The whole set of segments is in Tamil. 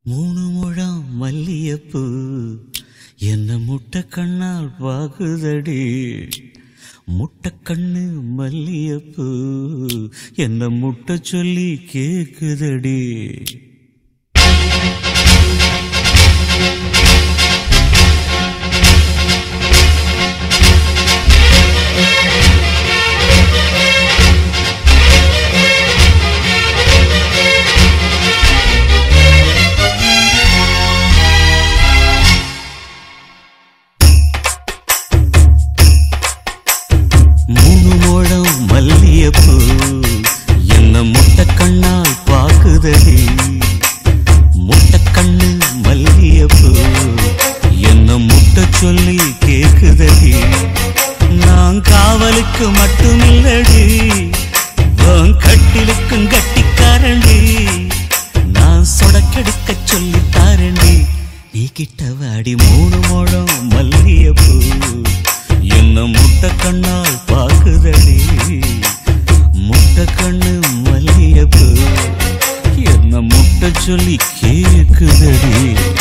மூணு முழம் மல்லியப்பூ என்ன முட்டை கண்ணால் பாகுதடி முட்டை கண்ணு மல்லியப்பூ என்ன முட்டை சொல்லி கேக்குதடி மூணு முழம் மல்லியப்பூ என்ன முட்டை கண்ணால் பாக்குதடி முட்டை கண்ணு மல்லியப்பூ என்ன முட்டை சொல்லி கேக்குதடி நான் காவலுக்கு மட்டுமில்லடி உன் கட்டிலுக்கும் கட்டிக்காரண்டி நான் சொடக்கெடுக்க சொல்லி தாரண்டி நீ கிட்ட வாடி மூணு முழம் மல்லியப்பூ என்ன முட்டை கண்ணால் பாக்குதடி முட்டை கண்ணு மல்லியப்பூ என்ன முட்டை சொல்லி கேக்குதடி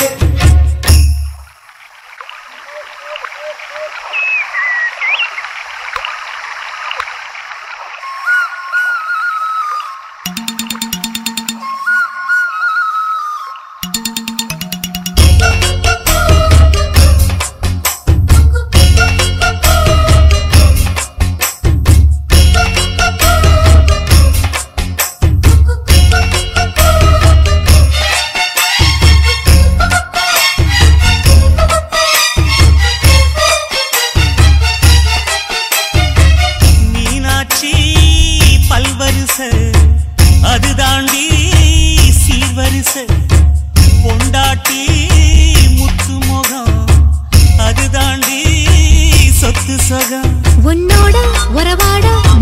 மீனாட்சி பல்வரிச அது தாண்டி சீர்வரிச பொண்டாட்டி முத்து முகம் அது தாண்டி சொத்து சகம் உன்னோட உறவாட